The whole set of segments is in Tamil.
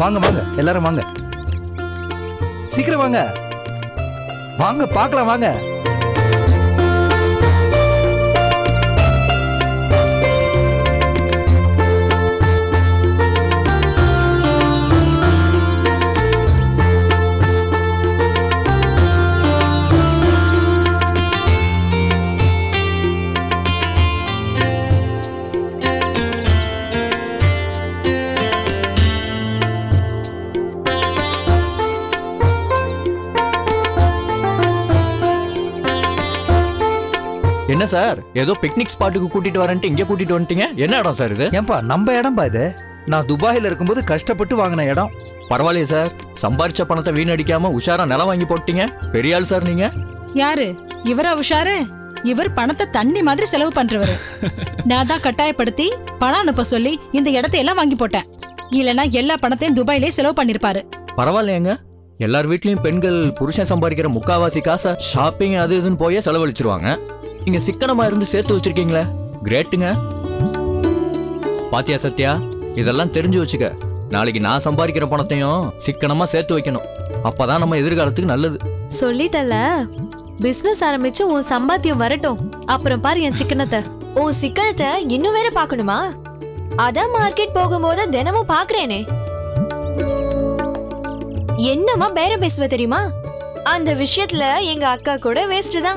வாங்க வாங்க எல்லாரும் வாங்க சீக்கிரம் வாங்க வாங்க பார்க்கலாம் வாங்க என்ன சார் ஏதோ பிக்னிக் ஸ்பாட்டுக்கு கூட்டிட்டு வரேன்ட்டு இங்க கூட்டிட்டு வந்துட்டீங்க என்ன இடம் சார் இது ஏன்பா நம்ம இடம்பா இது நான் துபாயில இருக்கும்போது கஷ்டப்பட்டு வாங்கின இடம் பரவாயில்லையே சார் சம்பாரிச்ச பணத்தை வீணடிக்காம உஷாரா நிலம் வாங்கி போட்டீங்க பெரிய ஆள் சார் நீங்க யாரு இவரா உஷாரு இவர் பணத்தை தண்ணி மாதிரி செலவு பண்றவரு நான் தான் கட்டாயப்படுத்தி பணம் அனுப்ப சொல்லி இந்த இடத்தை எல்லாம் வாங்கி போட்டேன் இல்லனா எல்லா பணத்தையும் துபாயிலே செலவு பண்ணிருப்பாரு பரவாயில்லையேங்க எல்லார் வீட்லயும் பெண்கள் புருஷன் சம்பாதிக்கிற முக்காவாசி காசை ஷாப்பிங் அது இதுன்னு போயே செலவழிச்சிருவாங்க நீங்க சிக்கனமா இருந்து சேர்த்து வச்சிருக்கீங்களே கிரேட்டுங்க பாத்தியா சத்யா இதெல்லாம் தெரிஞ்சு வச்சுக்க நாளைக்கு நான் சம்பாதிக்கிற பணத்தையும் சிக்கனமா சேர்த்து வைக்கணும் அப்பதான் நம்ம எதிர்காலத்துக்கு நல்லது சொல்லிட்டல பிசினஸ் ஆரம்பிச்சு உன் சம்பாத்தியம் வரட்டும் அப்புறம் பாரு என் சிக்கனத்தை உன் சிக்கனத்தை இன்னும் வேற பார்க்கணுமா அதான் மார்க்கெட் போகும்போது தினமும் பாக்குறேனே என்னமா பேரம் பேசுவ தெரியுமா அந்த விஷயத்துல எங்க அக்கா கூட வேஸ்ட் தான்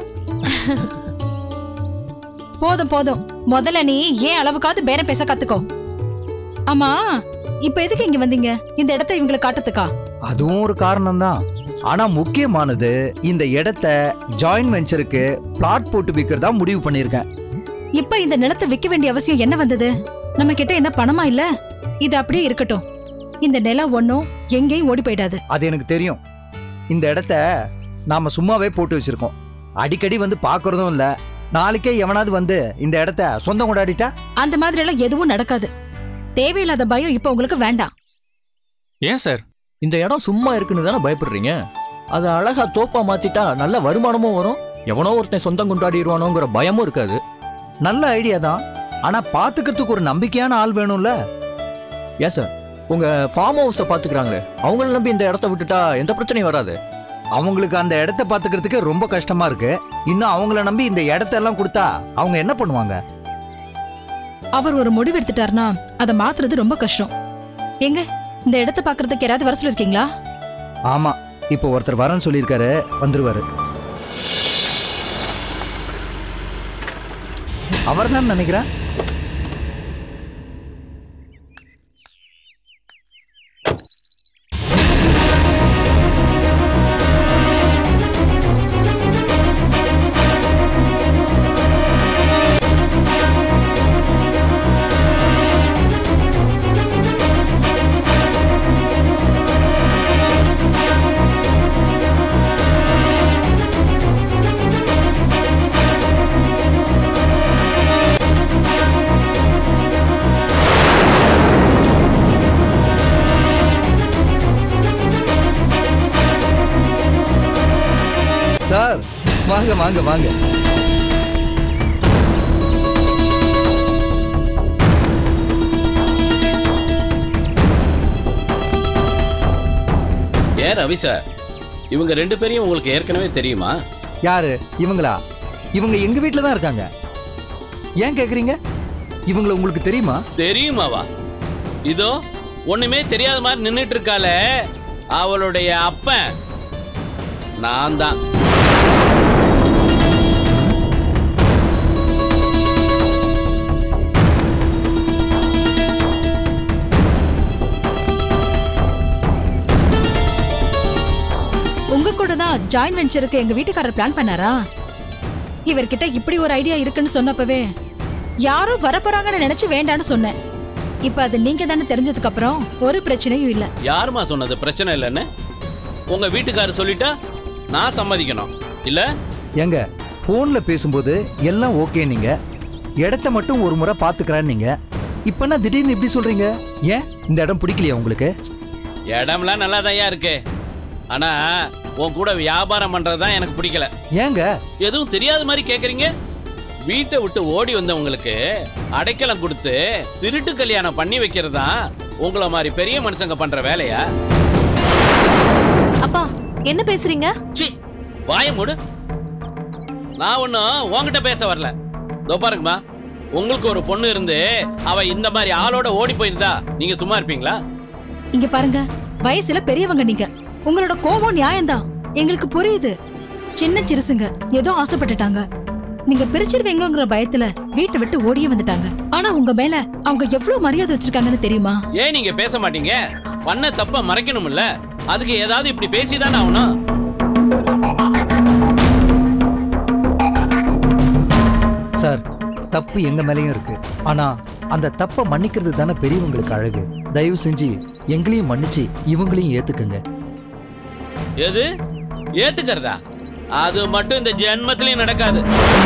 போதும் போதும் முதல்ல நீ ஏன் அளவுக்காவது பேரம் பேச கத்துக்கோ ஆமா இப்ப எதுக்கு இங்க வந்தீங்க இந்த இடத்தை இவங்களை காட்டுறதுக்கா அதுவும் ஒரு காரணம் தான் ஆனா முக்கியமானது இந்த இடத்த ஜாயின்ட் வெஞ்சருக்கு பிளாட் போட்டு விற்கிறதா முடிவு பண்ணியிருக்கேன் இப்ப இந்த நிலத்தை விற்க வேண்டிய அவசியம் என்ன வந்தது நம்ம கிட்ட என்ன பணமா இல்ல இது அப்படியே இருக்கட்டும் இந்த நிலம் ஒன்னும் எங்கேயும் ஓடி போயிடாது அது எனக்கு தெரியும் இந்த இடத்த நாம சும்மாவே போட்டு வச்சிருக்கோம் அடிக்கடி வந்து பார்க்கறதும் இல்ல நாளைக்கே எவனாவது வந்து இந்த இடத்த சொந்தம் கொண்டாடிட்டா அந்த மாதிரி எல்லாம் எதுவும் நடக்காது தேவையில்லாத பயம் இப்ப உங்களுக்கு வேண்டாம் ஏன் சார் இந்த இடம் சும்மா இருக்குன்னு தானே பயப்படுறீங்க அதை அழகா தோப்பா மாத்திட்டா நல்ல வருமானமும் வரும் எவனோ ஒருத்தன் சொந்தம் கொண்டாடிடுவானோங்கிற பயமும் இருக்காது நல்ல ஐடியா தான் ஆனா பாத்துக்கிறதுக்கு ஒரு நம்பிக்கையான ஆள் வேணும்ல ஏன் சார் உங்க ஃபார்ம் ஹவுஸை பாத்துக்கிறாங்களே அவங்கள நம்பி இந்த இடத்த விட்டுட்டா எந்த பிரச்சனையும் வராது அவங்களுக்கு அந்த இடத்த பாத்துக்கிறதுக்கு ரொம்ப கஷ்டமா இருக்கு இன்னும் அவங்கள நம்பி இந்த இடத்தெல்லாம் கொடுத்தா அவங்க என்ன பண்ணுவாங்க அவர் ஒரு முடிவு எடுத்துட்டாருன்னா அதை மாத்துறது ரொம்ப கஷ்டம் எங்க இந்த இடத்தை பாக்குறதுக்கு யாராவது வர சொல்லிருக்கீங்களா ஆமா இப்போ ஒருத்தர் வரேன்னு சொல்லியிருக்காரு வந்துருவாரு அவர் தான் நினைக்கிறேன் சார் வாங்க வாங்க வாங்க ஏ ரவி சார் இவங்க ரெண்டு பேரையும் உங்களுக்கு ஏற்கனவே தெரியுமா யாரு இவங்களா இவங்க எங்க வீட்ல தான் இருக்காங்க ஏன் கேக்குறீங்க இவங்கள உங்களுக்கு தெரியுமா தெரியுமாவா இதோ ஒண்ணுமே தெரியாத மாதிரி நின்னுட்டு இருக்காளே அவளுடைய அப்பன் நான் தான் உங்க கூட தான் ஜாயின் வெஞ்சருக்கு எங்க வீட்டுக்காரர் பிளான் பண்ணாரா இவர்கிட்ட இப்படி ஒரு ஐடியா இருக்குன்னு சொன்னப்பவே யாரோ வரப்போறாங்கன்னு நினைச்சு வேண்டான்னு சொன்னேன் இப்ப அது நீங்க தானே தெரிஞ்சதுக்கு அப்புறம் ஒரு பிரச்சனையும் இல்ல யாருமா சொன்னது பிரச்சனை இல்லைன்னு உங்க வீட்டுக்காரர் சொல்லிட்டா நான் சம்மதிக்கணும் இல்ல ஏங்க போன்ல பேசும்போது எல்லாம் ஓகே நீங்க இடத்த மட்டும் ஒரு முறை பாத்துக்கிறேன் நீங்க இப்ப என்ன திடீர்னு இப்படி சொல்றீங்க ஏன் இந்த இடம் பிடிக்கலையா உங்களுக்கு இடம்லாம் நல்லா இருக்கு ஆனா உன் கூட வியாபாரம் பண்றது தான் எனக்கு பிடிக்கல ஏங்க எதுவும் தெரியாத மாதிரி கேக்குறீங்க வீட்டை விட்டு ஓடி வந்தவங்களுக்கு அடைக்கலம் கொடுத்து திருட்டு கல்யாணம் பண்ணி வைக்கிறது தான் உங்களை மாதிரி பெரிய மனுஷங்க பண்ற வேலையா அப்பா என்ன பேசுறீங்க சி வாய மூடு நான் ஒன்றும் உன்கிட்ட பேச வரல இதோ பாருங்கம்மா உங்களுக்கு ஒரு பொண்ணு இருந்து அவ இந்த மாதிரி ஆளோட ஓடி போயிருந்தா நீங்க சும்மா இருப்பீங்களா இங்க பாருங்க வயசுல பெரியவங்க நீங்க உங்களோட கோபம் நியாயம்தான் எங்களுக்கு புரியுது சின்ன சிறுசுங்க ஏதோ ஆசைப்பட்டுட்டாங்க நீங்க பிரிச்சிருவீங்கங்கிற பயத்துல வீட்டை விட்டு ஓடியே வந்துட்டாங்க ஆனா உங்க மேல அவங்க எவ்வளவு மரியாதை வச்சிருக்காங்கன்னு தெரியுமா ஏன் நீங்க பேச மாட்டீங்க பண்ண தப்ப மறைக்கணும்ல அதுக்கு ஏதாவது இப்படி பேசிதானே ஆகணும் சார் தப்பு எங்க மேலயும் இருக்கு ஆனா அந்த தப்பை மன்னிக்கிறது தானே பெரியவங்களுக்கு அழகு தயவு செஞ்சு எங்களையும் மன்னிச்சு இவங்களையும் ஏத்துக்குங்க எது ஏத்துக்கிறதா அது மட்டும் இந்த ஜென்மத்திலயும் நடக்காது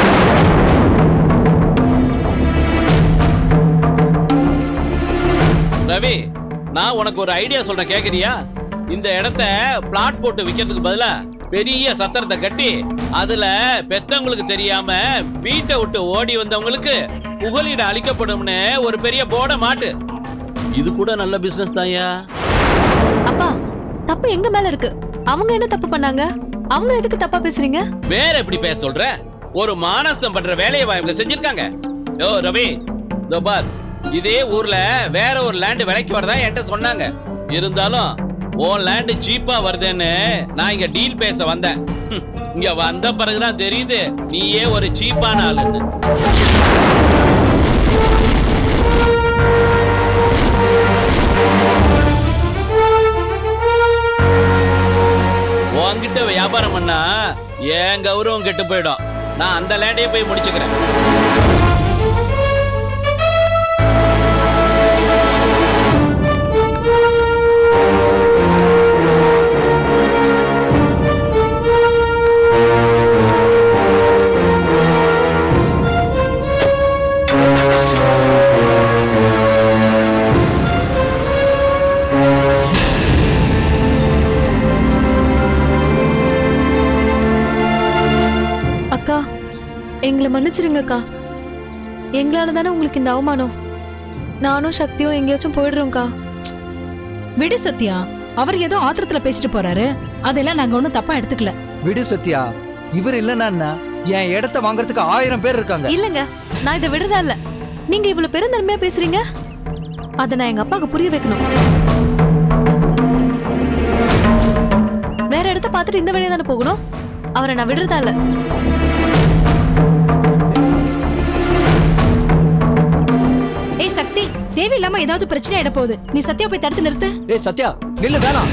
ரவி நான் உனக்கு ஒரு ஐடியா சொல்றேன் கேக்குறியா இந்த இடத்த பிளாட் போட்டு விக்கிறதுக்கு பதிலா பெரிய சத்திரத்தை கட்டி அதுல பெத்தவங்களுக்கு தெரியாம வீட்டை விட்டு ஓடி வந்தவங்களுக்கு புகலிட அளிக்கப்படும்னு ஒரு பெரிய போர்டை மாட்டு இது கூட நல்ல பிசினஸ் தான்யா அப்பா தப்பு எங்க மேல இருக்கு அவங்க என்ன தப்பு பண்ணாங்க அவங்க எதுக்கு தப்பா பேசுறீங்க வேற எப்படி பேச சொல்ற ஒரு மானஸ்தம் பண்ற வேலையை வா இவங்க செஞ்சிருக்காங்க யோ ரவி இதோ பார் இதே ஊர்ல வேற ஒரு லேண்ட் விலைக்கு வரதா என்கிட்ட சொன்னாங்க இருந்தாலும் உன் லேண்ட் சீப்பா வருதுன்னு நான் இங்க டீல் பேச வந்தேன் ஹம், இங்க வந்த பிறகுதான் தெரியுது நீயே ஒரு சீப்பான ஆளுன்னு உன்கிட்ட வியாபாரம் பண்ணா என் கௌரவம் கெட்டு போயிடும் நான் அந்த லேண்டையே போய் முடிச்சுக்கிறேன் அக்கா எங்களை மன்னிச்சிருங்கக்கா எங்களால தானே உங்களுக்கு இந்த அவமானம் நானும் சக்தியும் எங்கேயாச்சும் போயிடுறோம்க்கா விடு சத்யா அவர் ஏதோ ஆத்திரத்துல பேசிட்டு போறாரு அதெல்லாம் நாங்க ஒண்ணும் தப்பா எடுத்துக்கல விடு சத்யா இவர் இல்லைன்னா என்ன என் இடத்த வாங்குறதுக்கு ஆயிரம் பேர் இருக்காங்க இல்லங்க நான் இதை விடுறதா இல்ல நீங்க இவ்வளவு பெருந்தன்மையா பேசுறீங்க அதை நான் எங்க அப்பாவுக்கு புரிய வைக்கணும் வேற இடத்த பார்த்துட்டு இந்த வழியா தானே போகணும் அவரை நான் விடுறதா இல்ல ஏய் சக்தி தேவையில்லாம ஏதாவது பிரச்சனை ஆயிட போகுது நீ சத்யா போய் தடுத்து நிறுத்து ஏய் சத்யா நில்லு வேணாம்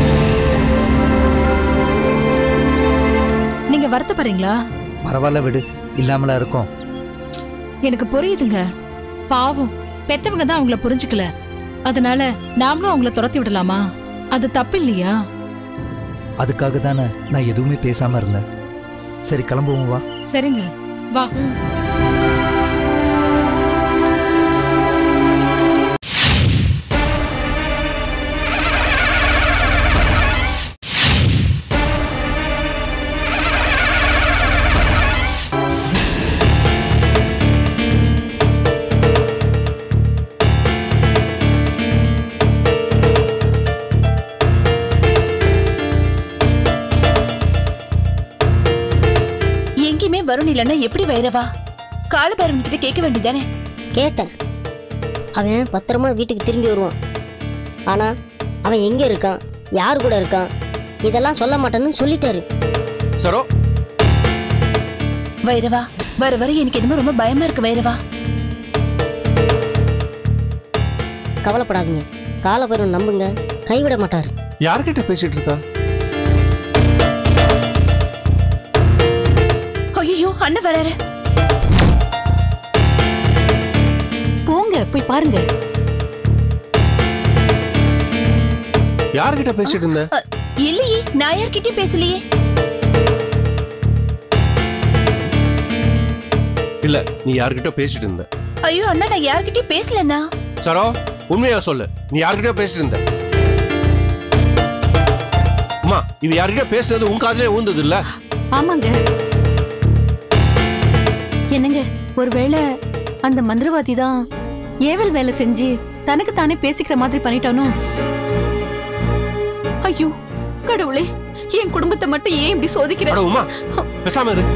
நீங்க வருத்தப்படுறீங்களா பரவாயில்ல விடு இல்லாமலா இருக்கும் எனக்கு புரியுதுங்க பாவம் பெத்தவங்க தான் அவங்கள புரிஞ்சுக்கல அதனால நாமளும் அவங்கள துரத்தி விடலாமா அது தப்பு இல்லையா அதுக்காக தானே நான் எதுவுமே பேசாம இருந்தேன் சரி கிளம்புவோம் வா சரிங்க வா எங்கேயுமே வருண் இல்லைன்னா எப்படி வைரவா காலபைரவன் கிட்ட கேட்க வேண்டியதானே கேட்டேன் அவன் பத்திரமா வீட்டுக்கு திரும்பி வருவான் ஆனால் அவன் எங்கே இருக்கான் யார் கூட இருக்கான் இதெல்லாம் சொல்ல மாட்டேன்னு சொல்லிட்டாரு சரோ வைரவா வர வர எனக்கு என்னமோ ரொம்ப பயமா இருக்கு வைரவா கவலைப்படாதீங்க காலபைரவன் நம்புங்க கைவிட மாட்டார் யார்கிட்ட பேசிட்டு இருக்கா ஐயோ அண்ணன் வராரு போங்க போய் பாருங்க யார்கிட்ட பேசிட்டு இருந்த அ, இல்லையே நான் யார்கிட்டயும் பேசலையே இல்ல நீ யார்கிட்ட பேசிட்டு இருந்த ஐயோ அண்ணா நான் யார்கிட்டயும் பேசலண்ணா சரோ உண்மையா சொல்லு நீ யார்கிட்ட பேசிட்டு இருந்த அம்மா இவ யார்கிட்ட பேசுனது உன் காதுலயே ஊந்தது இல்ல ஆமாங்க என்னங்க ஒருவேளை அந்த மந்திரவாதி தான் ஏவல் வேலை செஞ்சு தனக்கு தானே பேசிக்கிற மாதிரி பண்ணிட்டானோ ஐயோ கடவுளே என் குடும்பத்தை மட்டும் ஏன் இப்படி சோதிக்கிற அட உமா பேசாம இரு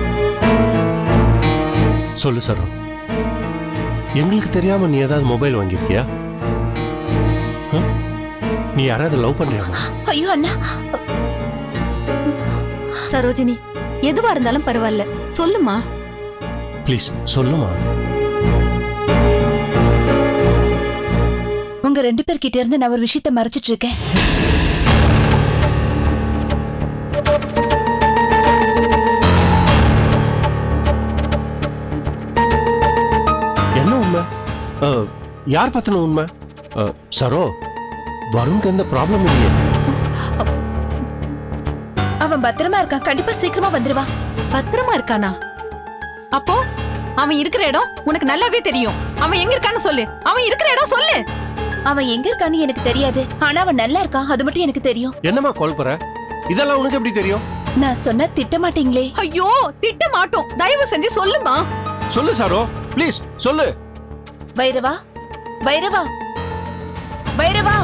சொல்லு சரோ எங்களுக்கு தெரியாம நீ ஏதாவது மொபைல் வாங்கியிருக்கியா ஆ? நீ யாராவது லவ் பண்றியாமா ஐயோ அண்ணா சரோஜினி எதுவா இருந்தாலும் பரவாயில்ல சொல்லுமா ப்ளீஸ் சொல்லுமா உங்க ரெண்டு பேர்கிட்ட இருந்து நான் ஒரு விஷயத்த மறைச்சிட்டு இருக்கேன் என்ன உண்மை ஆ, யார் பத்தின உண்மை ஆ, சரோ வருண்க்கு எந்த ப்ராப்ளம் இல்லையே அவன் பத்திரமா இருக்கான் கண்டிப்பா சீக்கிரமா வந்துருவான் பத்திரமா இருக்கானா அப்போ அவன் இருக்கிற இடம் உனக்கு நல்லாவே தெரியும் அவன் எங்க இருக்கான்னு சொல்லு அவன் இருக்கிற இடம் சொல்லு அவன் எங்க இருக்கான்னு எனக்கு தெரியாது ஆனா அவன் நல்லா இருக்கான் அது மட்டும் எனக்கு தெரியும் என்னம்மா குழப்புற இதெல்லாம் உனக்கு எப்படி தெரியும் நான் சொன்னா திட்ட மாட்டீங்களே ஐயோ திட்ட மாட்டோம் தயவு செஞ்சு சொல்லுமா சொல்லு சரோ ப்ளீஸ் சொல்லு வைரவா வைரவா வைரவா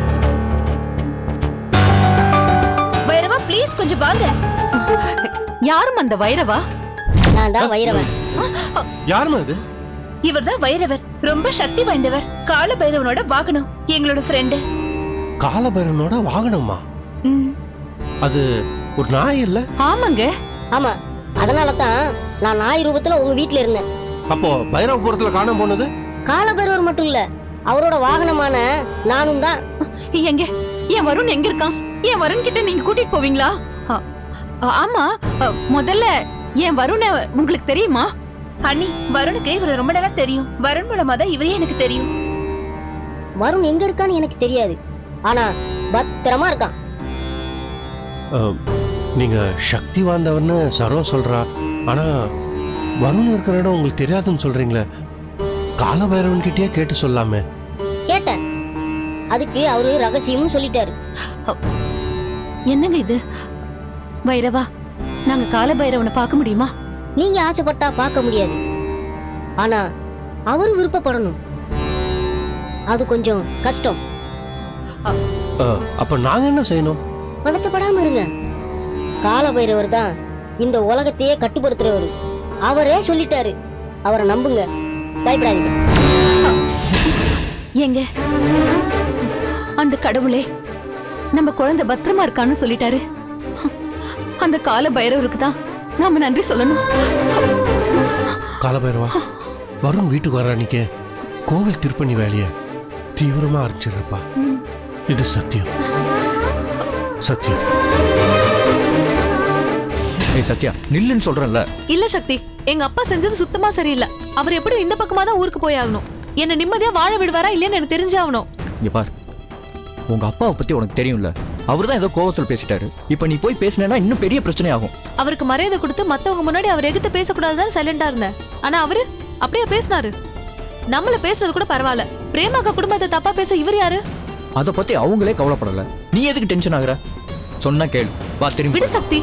வைரவா ப்ளீஸ் கொஞ்சம் வாங்க யாரும் அந்த வைரவா நான் தான் வைரவன் யாருமா இது இவர்தான் வைரவர் ரொம்ப சக்தி வாய்ந்தவர் கால பைரவனோட வாகனம் எங்களோட ஃப்ரெண்டு காலபைரவனோட வாகனமா அது ஒரு நாய் இல்ல ஆமாங்க ஆமா அதனால தான் நான் நாய் ரூபத்துல உங்க வீட்ல இருந்தேன் அப்போ பைரவபுரத்துல காணாம போனது காலபைரவர் மட்டும் இல்ல அவரோட வாகனமான நானும் தான் எங்க என் வருண் எங்க இருக்கான் என் வருண் கிட்ட நீங்க கூட்டிட்டு போவீங்களா ஆ, ஆமா அ, முதல்ல என் வருண உங்களுக்கு தெரியுமா அண்ணி வருணுக்கு இவரை ரொம்ப நாளா தெரியும் வருண் மூலமா தான் இவரே எனக்கு தெரியும் வருண் எங்க இருக்கான்னு எனக்கு தெரியாது ஆனா பத்திரமா இருக்கான் அஹ், நீங்க சக்தி வாய்ந்தவர்னு சரோ சொல்றா ஆனா வருண் இருக்கிற இடம் உங்களுக்கு தெரியாதுன்னு சொல்றீங்களே காலபைரவன் கிட்டயே கேட்டு சொல்லாமே கேட்டேன் அதுக்கு அவரு ரகசியம்னு சொல்லிட்டாரு என்னங்க இது வைரவா நாங்க கால பைரவனை பார்க்க முடியுமா நீங்க ஆசைப்பட்டா பார்க்க முடியாது ஆனா அவரு விருப்பப்படணும் அது கொஞ்சம் கஷ்டம் அஹ், அப்ப நாங்க என்ன செய்யணும் பதட்டப்படாம இருங்க காலபைரவர் தான் இந்த உலகத்தையே கட்டுப்படுத்துறவர் அவரே சொல்லிட்டாரு அவரை நம்புங்க பயப்படாதீங்க எங்க அந்த கடவுளே நம்ம குழந்தை பத்திரமா இருக்கான்னு சொல்லிட்டாரு அந்த கால பைரவருக்கு தான் நாம நன்றி சொல்லணும் காலபைரவா வருண் வீட்டுக்கு வர அன்னைக்கே கோவில் திருப்பணி வேலைய தீவிரமா அரைச்சிடுறப்பா இது சத்தியம் சத்தியம் ஏய் சத்யா நில்லுன்னு சொல்றேன்ல இல்ல சக்தி எங்க அப்பா செஞ்சது சுத்தமா சரியில்லை அவர் எப்படி இந்த பக்கமா தான் ஊருக்கு போய் ஆகணும் என்ன நிம்மதியா வாழ விடுவாரா இல்லையான்னு எனக்கு தெரிஞ்சாகணும் இங்க பார் உங்க அப்பாவை பத்தி உனக்கு தெரியும்ல அவர் தான் ஏதோ கோவத்தில் பேசிட்டாரு இப்போ நீ போய் பேசினேன்னா இன்னும் பெரிய பிரச்சனை ஆகும் அவருக்கு மரியாதை கொடுத்து மத்தவங்க முன்னாடி அவர் எதிர்த்து பேசக்கூடாதுதான் சைலண்டா இருந்தேன் ஆனா அவரு அப்படியே பேசினாரு நம்மள பேசுறது கூட பரவாயில்ல பிரேமாக்கா குடும்பத்தை தப்பா பேச இவர் யாரு அதை பத்தி அவங்களே கவலைப்படல நீ எதுக்கு டென்ஷன் ஆகுற சொன்னா கேளு வா திரும்பி விடு சக்தி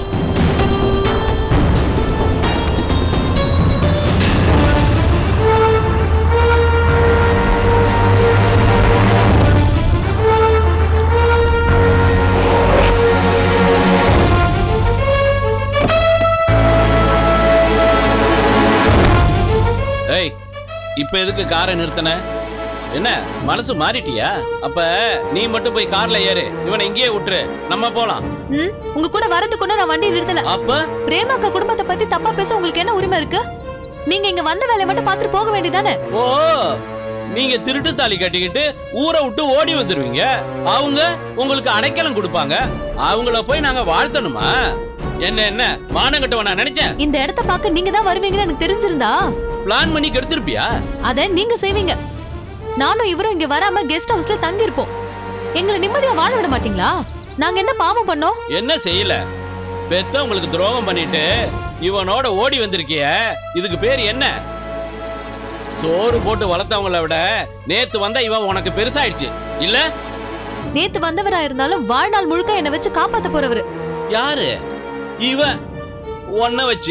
ஏய் இப்ப எதுக்கு காரை நிறுத்தின என்ன மனசு மாறிட்டியா அப்ப நீ மட்டும் போய் கார்ல ஏறு இவனை இங்கேயே விட்டுரு நம்ம போலாம் ம், உங்க கூட வரதுக்கு கூட நான் வண்டி நிறுத்தல அப்ப பிரேமாக்கா குடும்பத்தை பத்தி தப்பா பேச உங்களுக்கு என்ன உரிமை இருக்கு நீங்க இங்க வந்த வேலையை மட்டும் பார்த்துட்டு போக வேண்டியதானே ஓ நீங்க திருட்டு தாலி கட்டிக்கிட்டு ஊரை விட்டு ஓடி வந்துருவீங்க அவங்க உங்களுக்கு அடைக்கலம் கொடுப்பாங்க அவங்கள போய் நாங்க வாழ்த்தணுமா என்ன என்ன மானங்கட்டவன் நான் நினைச்சேன் இந்த இடத்த பார்க்க நீங்க தான் வருவீங்கன்னு எனக்கு தெரிஞ்சிருந்தா பிளான் பண்ணி கெடுத்திருப்பியா அத நீங்க செய்வீங்க நானும் இவரும் இங்க வராம கெஸ்ட் ஹவுஸ்ல தங்கி இருப்போம் எங்களை நிம்மதியா வாழ விட மாட்டீங்களா நாங்க என்ன பாவம் பண்ணோம் என்ன செய்யல பெத்த உங்களுக்கு துரோகம் பண்ணிட்டு இவனோட ஓடி வந்திருக்கிய இதுக்கு பேர் என்ன சோறு போட்டு வளர்த்தவங்கள விட நேத்து வந்த இவன் உனக்கு பெருசாயிடுச்சு இல்ல நேத்து வந்தவரா இருந்தாலும் வாழ்நாள் முழுக்க என்ன வச்சு காப்பாத்த போறவரு யாரு இவன் ஒன்ன வச்சு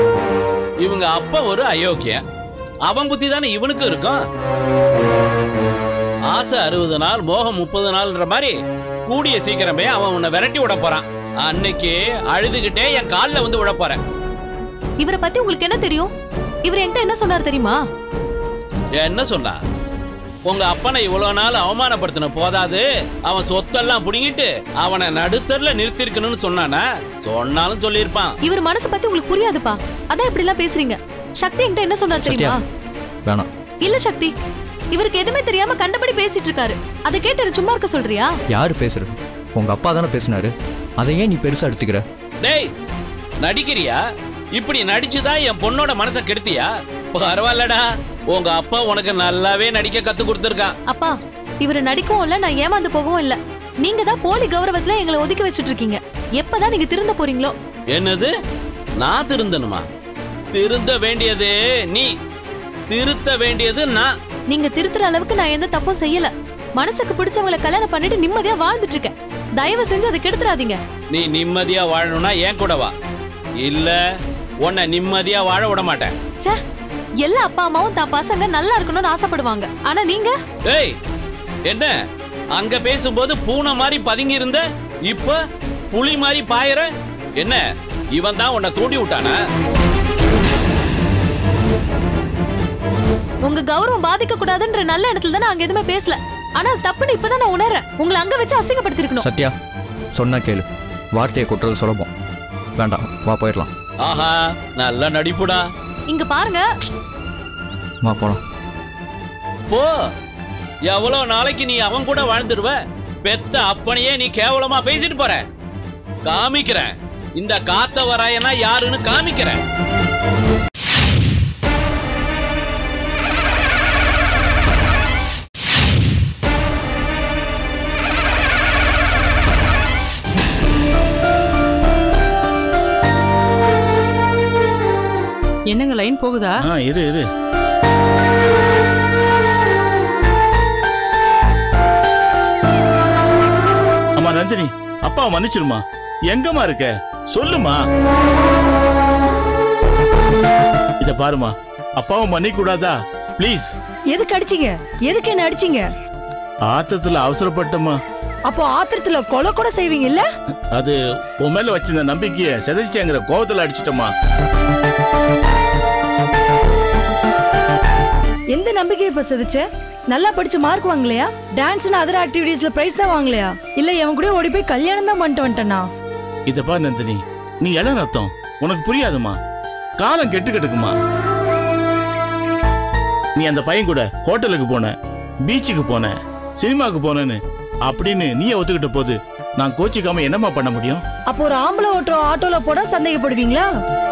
இவங்க அப்பா ஒரு அயோக்கியன் அவன் புத்தி தானே இவனுக்கும் இருக்கும் ஆசை அறுபது நாள் மோகம் முப்பது நாள்ன்ற மாதிரி கூடிய சீக்கிரமே அவன் உன்னை விரட்டி விட போறான் அன்னைக்கு அழுதுகிட்டே என் கால்ல வந்து விழ போறேன் இவரை பத்தி உங்களுக்கு என்ன தெரியும் இவர் என்கிட்ட என்ன சொன்னார் தெரியுமா என்ன சொன்னா உங்க அப்பனை இவ்வளவு நாள் அவமானப்படுத்தின போதாது அவன் சொத்தெல்லாம் புடுங்கிட்டு அவனை நடுத்தர்ல நிறுத்திருக்கணும்னு சொன்னானா சொன்னாலும் சொல்லியிருப்பான் இவர் மனசு பத்தி உங்களுக்கு புரியாதுப்பா அதான் இப்படி எல்லாம் பேசுறீங்க சக்தி என்கிட்ட என்ன சொன்னார் சத்யா தெரியுமா வேணாம் இல்ல சக்தி இவருக்கு எதுவுமே தெரியாம கண்டபடி பேசிட்டு இருக்காரு அதை கேட்டு சும்மா இருக்க சொல்றியா யாரு பேசுறது உங்க அப்பா தானே பேசினாரு அதை ஏன் நீ பெருசா எடுத்துக்கிற டேய் நடிக்கிறியா இப்படி நடிச்சுதான் என் பொண்ணோட மனசை கெடுத்தியா பரவாயில்லடா உங்க அப்பா உனக்கு நல்லாவே நடிக்க கத்து கொடுத்துருக்கான் அப்பா இவரு நடிக்கவும் இல்ல நான் ஏமாந்து போகவும் இல்ல நீங்க தான் போலி கௌரவத்துல எங்களை ஒதுக்கி வச்சிட்டு இருக்கீங்க எப்பதான் நீங்க திருந்த போறீங்களோ என்னது நான் திருந்தணுமா திருந்த வேண்டியது நீ திருத்த வேண்டியது நான் நீங்க திருத்துற அளவுக்கு நான் எந்த தப்பும் செய்யல மனசுக்கு பிடிச்சவங்களை கல்யாணம் பண்ணிட்டு நிம்மதியா வாழ்ந்துட்டு இருக்கேன் தயவு செஞ்சு அதை கெடுத்துறாதீங்க நீ நிம்மதியா வாழணும்னா ஏன் கூட வா இல்ல உன்னை நிம்மதியா வாழ விட மாட்டேன் ச்சே எல்லா அப்பா அம்மாவும் தான் பசங்க நல்லா இருக்கணும்னு ஆசைப்படுவாங்க ஆனா நீங்க ஏய் என்ன அங்க பேசும்போது பூனை மாதிரி பதுங்கி இருந்த இப்ப புலி மாதிரி பாயற என்ன இவன் தான் உன்னை தூண்டி விட்டானா உங்க கௌரவம் பாதிக்க கூடாதுன்ற நல்ல இடத்துல தான் நாங்க எதுவுமே பேசல ஆனா அது தப்புன்னு இப்பதான் நான் உணர்றேன் உங்களை அங்க வச்சு அசிங்கப்படுத்திருக்கணும் சத்யா சொன்னா கேளு வார்த்தையை கொட்டுறது சுலபம் வேண்டாம் வா போயிடலாம் ஆஹா நல்ல நடிப்புடா இங்க பாருங்க வா போலாம் போ எவ்வளவு நாளைக்கு நீ அவன் கூட வாழ்ந்துருவ பெத்த அப்பனையே நீ கேவலமா பேசிட்டு போற காமிக்கிறேன் இந்த காத்த வராயனா யாருன்னு காமிக்கிறேன் என்னங்க லைன் போகுதா ஆ இரு இரு அம்மா நந்தினி அப்பா மன்னிச்சிருமா எங்கம்மா இருக்க சொல்லுமா இத பாருமா அப்பாவை மன்னிக்க கூடாதா ப்ளீஸ் எதுக்கு அடிச்சீங்க எதுக்கு என்ன அடிச்சீங்க ஆத்தத்துல அவசரப்பட்டம்மா அப்போ ஆத்திரத்துல கொலை கூட செய்வீங்க இல்ல அது உன் மேல வச்சிருந்த நம்பிக்கைய செதைச்சிட்டேங்கிற கோவத்துல அடிச்சிட்டம்மா எந்த நம்பிக்கை இப்ப சதிச்ச நல்லா படிச்சு மார்க் வாங்கலையா டான்ஸ்னு அதர் ஆக்டிவிட்டீஸ்ல பிரைஸ் தான் வாங்கலையா இல்ல எவன் கூட ஓடி போய் கல்யாணம் தான் பண்ணிட்டு வந்துட்டனா இத பாரு நந்தினி நீ இளம் ரத்தம் உனக்கு புரியாதுமா காலம் கெட்டு கிடக்குமா நீ அந்த பையன் கூட ஹோட்டலுக்கு போன பீச்சுக்கு போன சினிமாக்கு போனேன்னு அப்படின்னு நீயே ஒத்துக்கிட்ட போது நான் கோச்சிக்காம என்னம்மா பண்ண முடியும் அப்போ ஒரு ஆம்பளை ஓட்டுற ஆட்டோல போட சந்தேகப்படுவீங்களா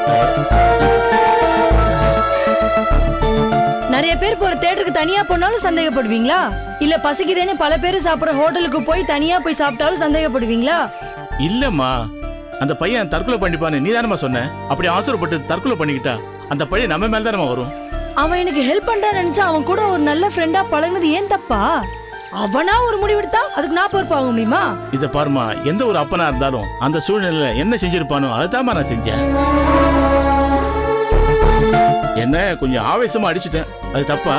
நிறைய பேர் போற தேட்டருக்கு தனியா போனாலும் சந்தேகப்படுவீங்களா இல்ல பசிக்குதேன்னு பல பேர் சாப்பிடுற ஹோட்டலுக்கு போய் தனியா போய் சாப்பிட்டாலும் சந்தேகப்படுவீங்களா இல்லம்மா அந்த பையன் தற்கொலை பண்ணிப்பான்னு நீ தானம்மா சொன்ன அப்படி அவசரப்பட்டு தற்கொலை பண்ணிக்கிட்டா அந்த பையன் நம்ம மேல தானம்மா வரும் அவன் எனக்கு ஹெல்ப் பண்றான்னு நினைச்சா அவன் கூட ஒரு நல்ல ஃப்ரெண்டா பழகுனது ஏன் தப்பா அவனா ஒரு முடிவெடுத்தா அதுக்கு நான் பொறுப்பாக முடியுமா இத பாருமா எந்த ஒரு அப்பனா இருந்தாலும் அந்த சூழ்நிலையில என்ன செஞ்சிருப்பானோ அதுதாம்மா நான் செஞ்சேன் என்ன கொஞ்சம் ஆவேசமா அடிச்சிட்டேன் அது தப்பா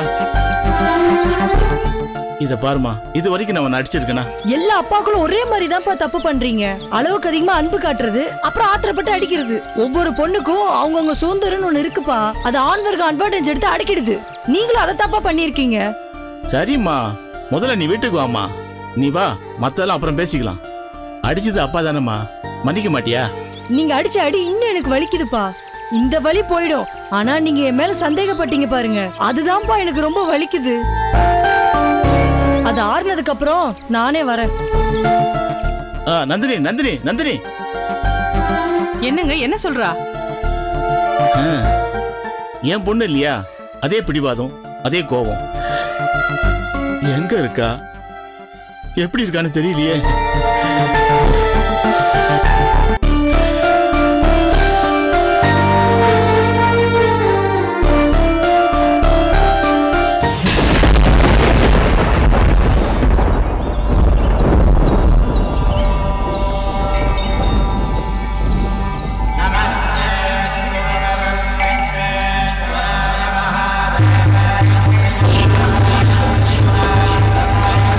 இத பாருமா இது வரைக்கும் நான் உன்னை அடிச்சிருக்கேனா எல்லா அப்பாக்களும் ஒரே மாதிரி தான்ப்பா தப்பு பண்றீங்க அளவுக்கு அதிகமா அன்பு காட்டுறது அப்புறம் ஆத்திரப்பட்டு அடிக்கிறது ஒவ்வொரு பொண்ணுக்கும் அவங்கவுங்க சுதந்திரம்னு ஒண்ணு இருக்குப்பா அது ஆண் வர்க்கம் அட்வான்டேஜ் எடுத்து அடிக்கிடுது நீங்களும் அதை தப்பா பண்ணிருக்கீங்க சரிம்மா முதல்ல நீ வீட்டுக்கு வாம்மா நீ வா மத்ததெல்லாம் அப்புறம் பேசிக்கலாம் அடிச்சது அப்பா தானம்மா மன்னிக்க மாட்டியா நீங்க அடிச்ச அடி இன்னும் எனக்கு வலிக்குதுப்பா இந்த வலி போயிடும் ஆனா நீங்க என் மேல சந்தேகப்பட்டீங்க பாருங்க அதுதான்ப்பா எனக்கு ரொம்ப வலிக்குது அது ஆறுனதுக்கு அப்புறம் நானே வரேன் ஆ, நந்தினி நந்தினி நந்தினி என்னங்க என்ன சொல்றா ஆ, என் பொண்ணு இல்லையா அதே பிடிவாதம் அதே கோபம் எங்க இருக்கா எப்படி இருக்கான்னு தெரியலையே Namaste.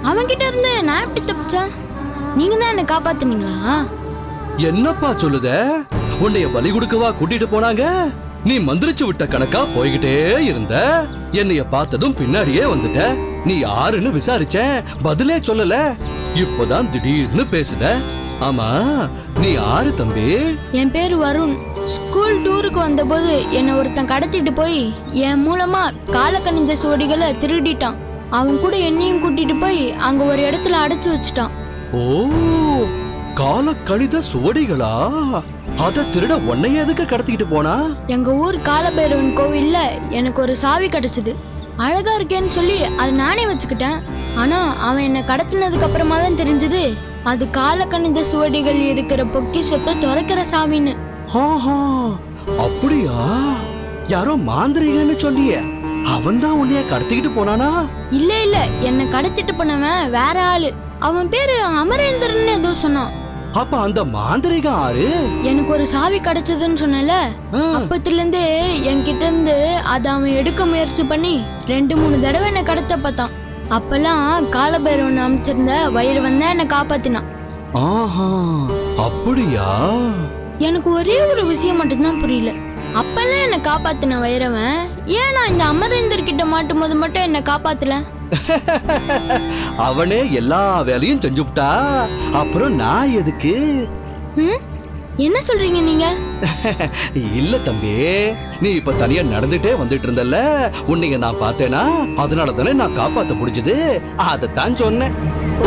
அவன்கிட்ட இருந்து நான் எப்படி தப்பிச்சேன் நீங்க தான் என்ன காப்பாத்துனீங்களா என்னப்பா சொல்லுத உன்னைய பலி கொடுக்கவா கூட்டிட்டு போனாங்க நீ மந்திரிச்சு விட்ட கணக்கா போய்கிட்டே இருந்த என்னைய பார்த்ததும் பின்னாடியே வந்துட்ட நீ யாருன்னு விசாரிச்சேன் பதிலே சொல்லல இப்போதான் திடீர்னு பேசுத ஆமா நீ யாரு தம்பி என் பேர் வருண் ஸ்கூல் டூருக்கு வந்தபோது என்னை ஒருத்தன் கடத்திட்டு போய் என் மூலமா காலக்கணித சுவடிகளை திருடிட்டான் அவன் கூட என்னையும் கூட்டிட்டு போய் அங்க ஒரு இடத்துல அடைச்சு வச்சுட்டான் ஓ கால கணித சுவடிகளா அத திருட உன்னைய எதுக்கு கடத்திக்கிட்டு போனா எங்க ஊர் காலபைரவன் கோவில்ல எனக்கு ஒரு சாவி கிடைச்சது அழகா இருக்கேன்னு சொல்லி அதை நானே வச்சுக்கிட்டேன் ஆனா அவன் என்னை கடத்தினதுக்கு அப்புறமா தான் தெரிஞ்சது அது காலக்கணித சுவடிகள் இருக்கிற பொக்கிஷத்தை துறக்கிற சாவின்னு ஆஹா அப்படியா யாரோ மாந்திரிகன்னு சொன்னியே அவன் தான் உன்னைய கடத்திக்கிட்டு போனானா இல்ல இல்ல என்னை கடத்திட்டு போனவன் வேற ஆளு அவன் பேரு அமரேந்திரன் ஏதோ சொன்னான் அப்ப அந்த மாந்திரிகம் ஆறு எனக்கு ஒரு சாவி கிடைச்சதுன்னு சொன்னல அப்பத்துல இருந்தே என்கிட்ட இருந்து அதை அவன் எடுக்க முயற்சி பண்ணி ரெண்டு மூணு தடவை என்னை கடத்த பார்த்தான் அப்பெல்லாம் காலபைரவன் அமைச்சிருந்த வயிறு வந்தா என்னை காப்பாத்தினான் ஆஹா அப்படியா எனக்கு ஒரே ஒரு விஷயம் மட்டும்தான் புரியல அப்பெல்லாம் என்னை காப்பாத்தின வைரவன் ஏன் நான் இந்த அமரேந்தர் கிட்ட மாட்டும் போது மட்டும் என்னை காப்பாத்தல அவனே எல்லா வேலையும் செஞ்சுப்டா அப்புறம் நான் எதுக்கு ம்? என்ன சொல்றீங்க நீங்க இல்ல தம்பி நீ இப்ப தனியா நடந்துட்டே வந்துட்டு இருந்தல்ல உன்னைய நான் பார்த்தேனா அதனால தானே நான் காப்பாத்த முடிஞ்சது அதத்தான் சொன்னேன்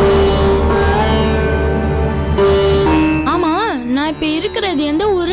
ஆமா நான் இப்ப இருக்கிறது எந்த ஊரு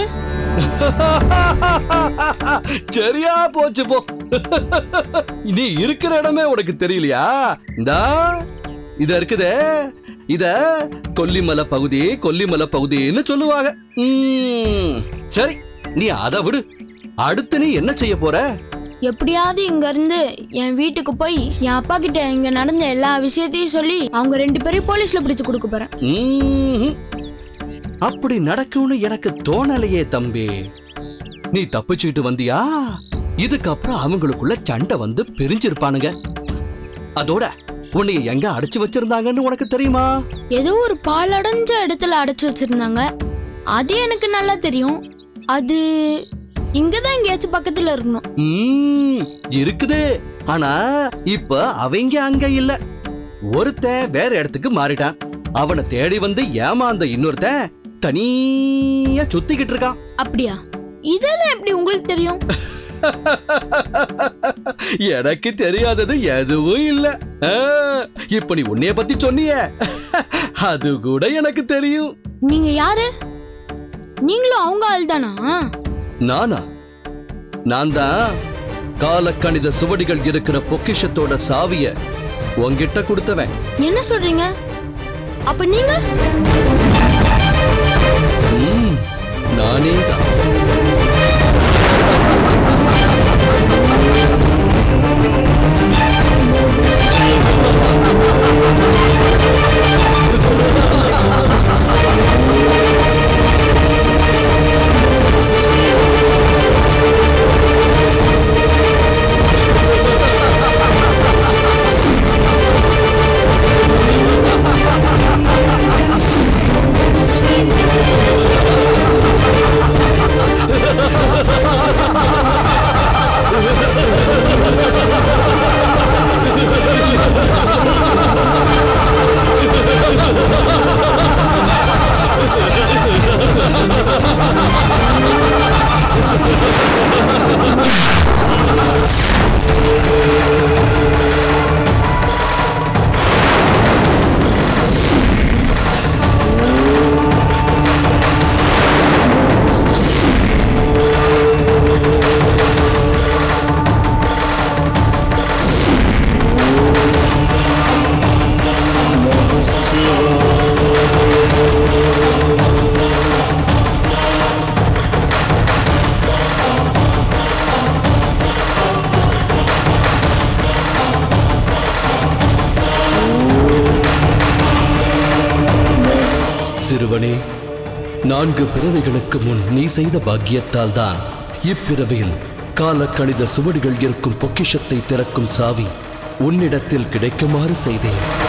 சரியா போச்சு போ நீ இருக்கிற இடமே உனக்கு தெரியலையா இந்தா இத இருக்குதே இத கொல்லிமலை பகுதி கொல்லிமலை பகுதின்னு சொல்லுவாங்க ம், சரி நீ அதை விடு அடுத்து நீ என்ன செய்ய போற எப்படியாவது இங்க இருந்து என் வீட்டுக்கு போய் என் அப்பா கிட்ட இங்க நடந்த எல்லா விஷயத்தையும் சொல்லி அவங்க ரெண்டு பேரையும் போலீஸ்ல பிடிச்சு கொடுக்க போறேன் ம்ஹும். அப்படி நடக்கும்னு எனக்கு தோணலையே தம்பி நீ தப்பிச்சுக்கிட்டு வந்தியா இதுக்கப்புறம் அவங்களுக்குள்ள சண்டை வந்து பிரிஞ்சிருப்பானுங்க அதோட உன்னைய எங்க அடைச்சு வச்சிருந்தாங்கன்னு உனக்கு தெரியுமா ஏதோ ஒரு பாலடைஞ்ச இடத்துல அடைச்சு வச்சிருந்தாங்க அது எனக்கு நல்லா தெரியும் அது இங்கதான் எங்கேயாச்சும் பக்கத்துல இருக்கணும் ம், இருக்குது ஆனா இப்ப அவங்க அங்க இல்ல ஒருத்தன் வேற இடத்துக்கு மாறிட்டான் அவனை தேடி வந்து ஏமாந்த இன்னொருத்தன் தனியா சுத்திக்கிட்டு இருக்கான் அப்படியா இதெல்லாம் எப்படி உங்களுக்கு தெரியும் எனக்கு தெரியாதது எதுவும் இல்ல ஆ, இப்ப நீ உன்னைய பத்தி சொன்னியே அது கூட எனக்கு தெரியும் நீங்க யாரு நீங்களும் அவங்க ஆள் தானா நானா நான் தான் காலக்கணித சுவடிகள் இருக்கிற பொக்கிஷத்தோட சாவிய உன்கிட்ட கொடுத்தவன் என்ன சொல்றீங்க அப்ப நீங்க ம், நானே தான் சிறுவனே நான்கு பிறவைகளுக்கு முன் நீ செய்த பாக்கியத்தால் தான் இப்பிறவியில் காலக்கணித சுவடிகள் இருக்கும் பொக்கிஷத்தை திறக்கும் சாவி உன்னிடத்தில் கிடைக்குமாறு செய்தேன்